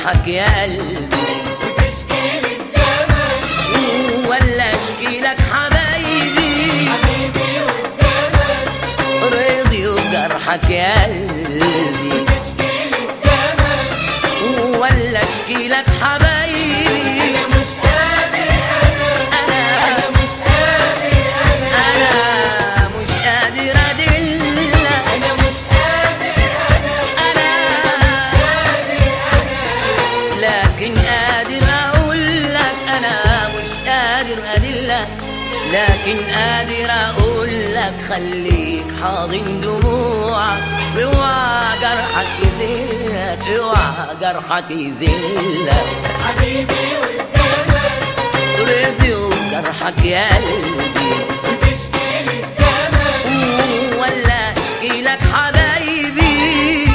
جرحك يا قلبي وتشكي للزمن ولا اشكي لك حبايبي حبيبي والزمن رضي وجرحك يا قلبي وتشكي للزمن ولا اشكي لك حبايبي أنا مش قادر أنا انا أنا مش قادر أنا انا مش قادر ادلك أنا مش قادر انا لكن قادر اقول لك انا مش قادر ادلك لكن قادر اقول لك خليك حاضن دموعك اوعى جرحك يذلك اوعى جرحك يذلك حبيبي والزمن رضي وجرحك يا قلبي وتشكي للزمن ولا اشكي لك حبايبي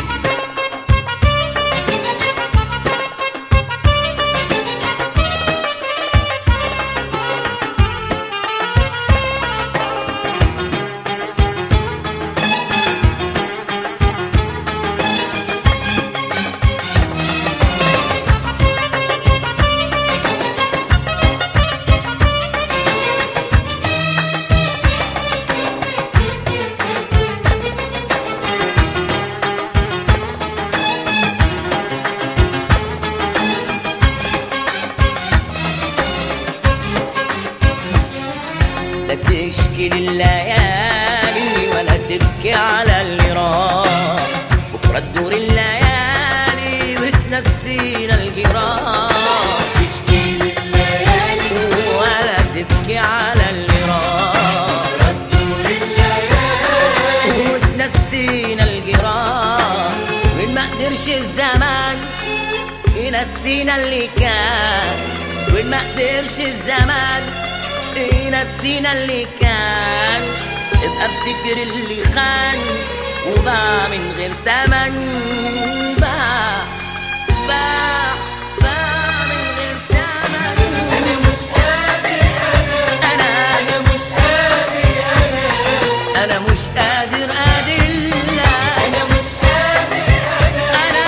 لا تشكي لليالي ولا تبكي على اللي راح بكرة تدور الليالي وتنسينا الجراح تشكي لليالي ولا تبكي على اللي راح ردوا لليالي وتنسينا الجراح وين ما قدرش الزمان ينسينا اللي كان وين ما قدرش الزمان ينسينا اللي كان ابقى افتكر اللي خان وباع من غير تمن باع باع باع من غير تمن أنا مش قادر أنا انا أنا مش قادر أنا انا مش قادر ادلك أنا مش قادر انا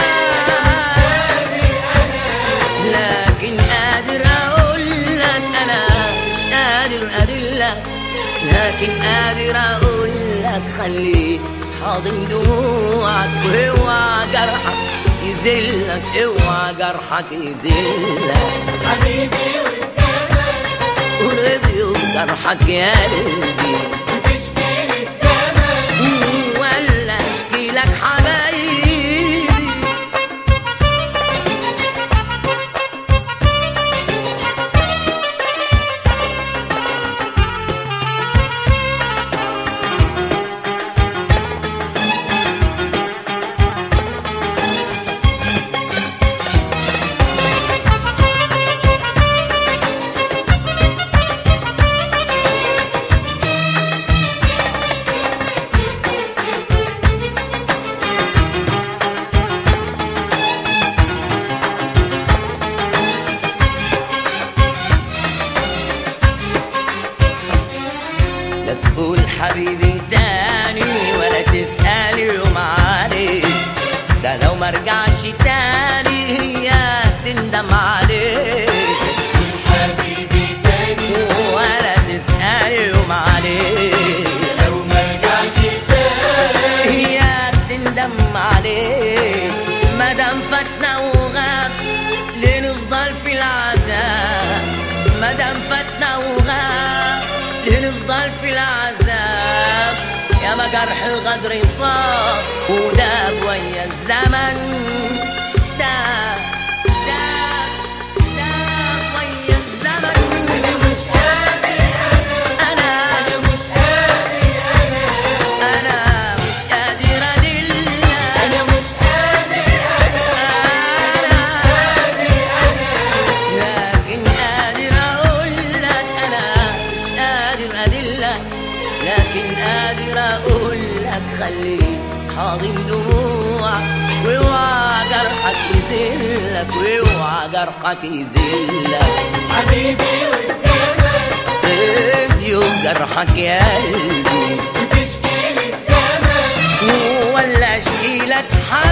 لكن قادر اقول لك انا مش قادر ادلك لكن قادر اقول لك خليك حاضن دموعك واوعى جرحك يذلك اوعى جرحك يذلك حبيبي والزمن ورضي وجرحك يا قلبي وتشكي للزمن ولا اشكي لك حبايبي لا تقول حبيبي تاني ولا تسأل يوم عليك ده لو ما رجعش تاني هي تندم عليك حبيبي تاني ولا تسأل يوم عليك لو ما رجعش تاني هي تندم عليك مادام فاتنا وغاب ليه نفضل في العذاب مادام فاتنا وغاب ليه نفضل في العذاب يا ما جرح الغدر طاب وداب ويا الزمن داب داب داب ويا الزمن أنا مش قادر انا أنا مش قادر أنا انا مش قادر ادلك أنا مش قادر انا لكن قادر اقول لك انا مش قادر ادلك لكن قادر اقول لك خليك حاضن دموعك واوعى جرحك يذلك واوعى جرحك يذلك حبيبي والزمن ادي جرحك يا قلبي وتشكي للزمن ولا اشكي لك حبيبي